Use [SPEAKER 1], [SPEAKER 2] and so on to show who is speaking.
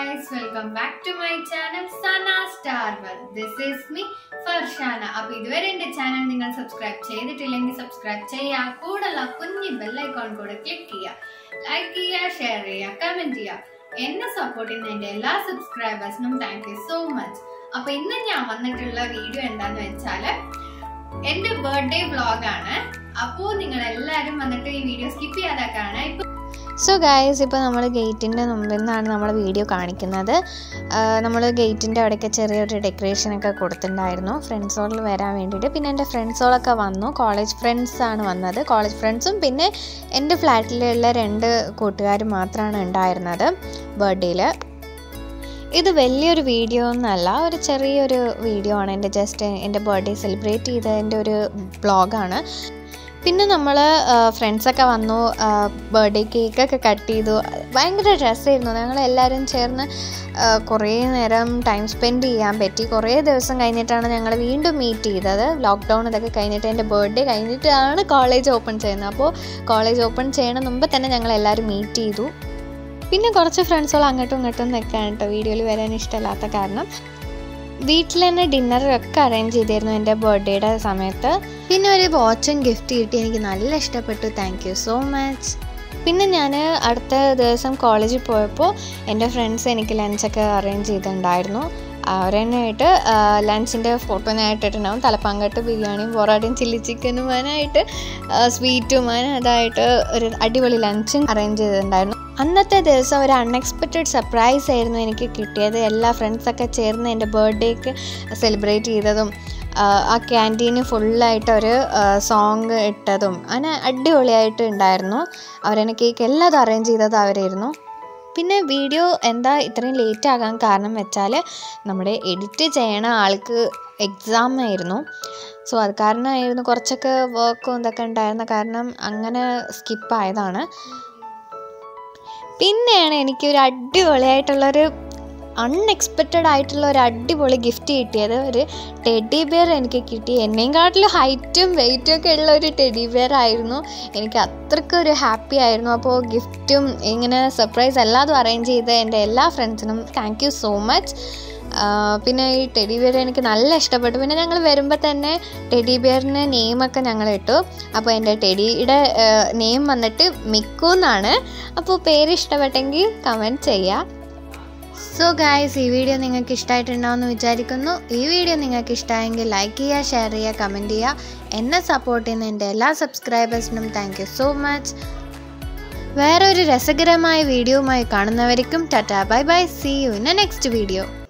[SPEAKER 1] guys, welcome back to my channel Sana Star World. This is me ഫർഷാന അപ്പൊ ഇതുവരെ എന്റെ channel നിങ്ങൾ subscribe ചെയ്തിട്ടില്ലെങ്കിൽ സബ്സ്ക്രൈബ് ചെയ്യുക കൂടെയുള്ള കുഞ്ഞി ബെല്ലൈക്കോൺ കൂടെ ക്ലിക്ക് ചെയ്യുക ലൈക്ക് ചെയ്യുക ഷെയർ ചെയ്യുക കമന്റ് ചെയ്യുക എന്നെ സപ്പോർട്ട് ചെയ്യുന്ന എന്റെ എല്ലാ സബ്സ്ക്രൈബേഴ്സിനും താങ്ക് യു സോ മച്ച് അപ്പൊ ഇന്ന് ഞാൻ വന്നിട്ടുള്ള വീഡിയോ എന്താന്ന് വെച്ചാല് എന്റെ ബർത്ത്ഡേ വ്ളോഗാണ് അപ്പോ നിങ്ങൾ എല്ലാരും വന്നിട്ട് ഈ വീഡിയോ സ്കിപ്പ് ചെയ്യാതെ കാണാം ഇപ്പൊ
[SPEAKER 2] സോ ഗായ്സ് ഇപ്പോൾ നമ്മൾ ഗേറ്റിൻ്റെ മുമ്പിൽ നിന്നാണ് നമ്മൾ വീഡിയോ കാണിക്കുന്നത് നമ്മൾ ഗേറ്റിൻ്റെ അവിടെയൊക്കെ ചെറിയൊരു ഡെക്കറേഷനൊക്കെ കൊടുത്തിട്ടുണ്ടായിരുന്നു ഫ്രണ്ട്സോളിൽ വരാൻ വേണ്ടിയിട്ട് പിന്നെ എൻ്റെ ഫ്രണ്ട്സോളൊക്കെ വന്നു കോളേജ് ഫ്രണ്ട്സാണ് വന്നത് കോളേജ് ഫ്രണ്ട്സും പിന്നെ എൻ്റെ ഫ്ലാറ്റിലുള്ള രണ്ട് കൂട്ടുകാരും മാത്രമാണ് ഉണ്ടായിരുന്നത് ബർത്ത്ഡേയിൽ ഇത് വലിയൊരു വീഡിയോ ഒന്നല്ല ഒരു ചെറിയൊരു വീഡിയോ ആണ് എൻ്റെ ജസ്റ്റ് എൻ്റെ ബർത്ത്ഡേ സെലിബ്രേറ്റ് ചെയ്തതിൻ്റെ ഒരു ബ്ലോഗാണ് പിന്നെ നമ്മൾ ഫ്രണ്ട്സൊക്കെ വന്നു ബർത്ത്ഡേ കേക്കൊക്കെ കട്ട് ചെയ്തു ഭയങ്കര രസമായിരുന്നു ഞങ്ങൾ എല്ലാവരും ചേർന്ന് ആ, കുറേ നേരം ടൈം സ്പെൻഡ് ചെയ്യാൻ പറ്റി കുറേ ദിവസം കഴിഞ്ഞിട്ടാണ് ഞങ്ങൾ വീണ്ടും മീറ്റ് ചെയ്തത് ലോക്ക്ഡൗൺ ഇതൊക്കെ കഴിഞ്ഞിട്ട് എൻ്റെ ബർത്ത്ഡേ കഴിഞ്ഞിട്ടാണ് കോളേജ് ഓപ്പൺ ചെയ്യുന്നത് അപ്പോൾ കോളേജ് ഓപ്പൺ ചെയ്യണ മുമ്പ് തന്നെ ഞങ്ങൾ എല്ലാവരും മീറ്റ് ചെയ്തു പിന്നെ കുറച്ച് ഫ്രണ്ട്സുകൾ അങ്ങോട്ടും ഇങ്ങോട്ടും നിൽക്കാൻ കേട്ടോ വീഡിയോയിൽ വരാൻ ഇഷ്ടമില്ലാത്ത കാരണം വീട്ടിൽ തന്നെ ഡിന്നറൊക്കെ അറേഞ്ച് ചെയ്തിരുന്നു എൻ്റെ ബർത്ത്ഡേയുടെ സമയത്ത് പിന്നെ ഒരു വാച്ചും ഗിഫ്റ്റ് കിട്ടി എനിക്ക് നല്ല ഇഷ്ടപ്പെട്ടു താങ്ക് യു സോ മച്ച് പിന്നെ ഞാൻ അടുത്ത ദിവസം കോളേജിൽ പോയപ്പോൾ എൻ്റെ ഫ്രണ്ട്സ് എനിക്ക് ലഞ്ചൊക്കെ അറേഞ്ച് ചെയ്തിട്ടുണ്ടായിരുന്നു അവരെന്നായിട്ട് ലഞ്ചിൻ്റെ ഫോട്ടോനായിട്ട് ഇട്ടിട്ടുണ്ടാവും തലപ്പാങ്കട്ട് ബിരിയാണിയും പൊറാട്ടയും ചില്ലി ചിക്കനും അതിനായിട്ട് സ്വീറ്റും അതിനതായിട്ട് ഒരു അടിപൊളി ലഞ്ചും അറേഞ്ച് ചെയ്തിട്ടുണ്ടായിരുന്നു അന്നത്തെ ദിവസം ഒരു അൺഎക്സ്പെക്റ്റഡ് സർപ്രൈസ് ആയിരുന്നു എനിക്ക് കിട്ടിയത് എല്ലാ ഫ്രണ്ട്സൊക്കെ ചേർന്ന് എൻ്റെ ബർത്ത്ഡേക്ക് സെലിബ്രേറ്റ് ചെയ്തതും ആ, ആ ക്യാൻറ്റീന് ഫുള്ളായിട്ട് ഒരു സോങ് ഇട്ടതും അങ്ങനെ അടിപൊളിയായിട്ട് ഉണ്ടായിരുന്നു അവരെന്നെ കേക്ക് എല്ലാതും അറേഞ്ച് ചെയ്തത് അവരായിരുന്നു പിന്നെ വീഡിയോ എന്താ ഇത്രയും ലേറ്റ് ആകാൻ കാരണം വെച്ചാൽ നമ്മുടെ എഡിറ്റ് ചെയ്യണ ആൾക്ക് എക്സാം ആയിരുന്നു സോ അത് കാരണമായിരുന്നു കുറച്ചൊക്കെ വർക്കും ഇതൊക്കെ ഉണ്ടായിരുന്ന കാരണം അങ്ങനെ സ്കിപ്പായതാണ് പിന്നെയാണ് എനിക്ക് ഒരു അടിപൊളിയായിട്ടുള്ളൊരു അൺഎക്സ്പെക്റ്റഡ് ആയിട്ടുള്ള ഒരു അടിപൊളി ഗിഫ്റ്റ് കിട്ടിയത് ഒരു ടെഡി ബിയർ എനിക്ക് കിട്ടി എന്നെയും കാട്ടിലും ഹൈറ്റും വെയിറ്റും ഒക്കെ ഉള്ള ഒരു ടെഡി ബിയർ ആയിരുന്നു എനിക്ക് അത്രയ്ക്ക് ഒരു ഹാപ്പി ആയിരുന്നു അപ്പോൾ ഗിഫ്റ്റും ഇങ്ങനെ സർപ്രൈസ് എല്ലാതും അറേഞ്ച് ചെയ്ത എൻ്റെ എല്ലാ ഫ്രണ്ട്സിനും താങ്ക് യു സോ മച്ച് പിന്നെ ഈ ടെഡി ബിയർ എനിക്ക് നല്ല ഇഷ്ടപ്പെട്ടു പിന്നെ ഞങ്ങൾ വരുമ്പോൾ തന്നെ ടെഡി ബിയറിന് നെയിമൊക്കെ ഞങ്ങൾ ഇട്ടു അപ്പോൾ എൻ്റെ ടെഡിയുടെ നെയിം വന്നിട്ട് മിക്കു എന്നാണ് അപ്പോൾ പേര് ഇഷ്ടപ്പെട്ടെങ്കിൽ കമൻറ്റ് ചെയ്യുക സോ ഗായ്സ് ഈ വീഡിയോ നിങ്ങൾക്ക് ഇഷ്ടമായിട്ടുണ്ടാവുമെന്ന് വിചാരിക്കുന്നു ഈ വീഡിയോ നിങ്ങൾക്ക് ഇഷ്ടമായെങ്കിൽ ലൈക്ക് ചെയ്യുക ഷെയർ ചെയ്യുക കമൻറ്റ് ചെയ്യുക എന്നെ സപ്പോർട്ട് ചെയ്യുന്ന എൻ്റെ എല്ലാ സബ്സ്ക്രൈബേഴ്സിനും താങ്ക് യു സോ മച്ച് വേറൊരു രസകരമായ വീഡിയോയുമായി കാണുന്നവർക്കും tata bye bye see you in next video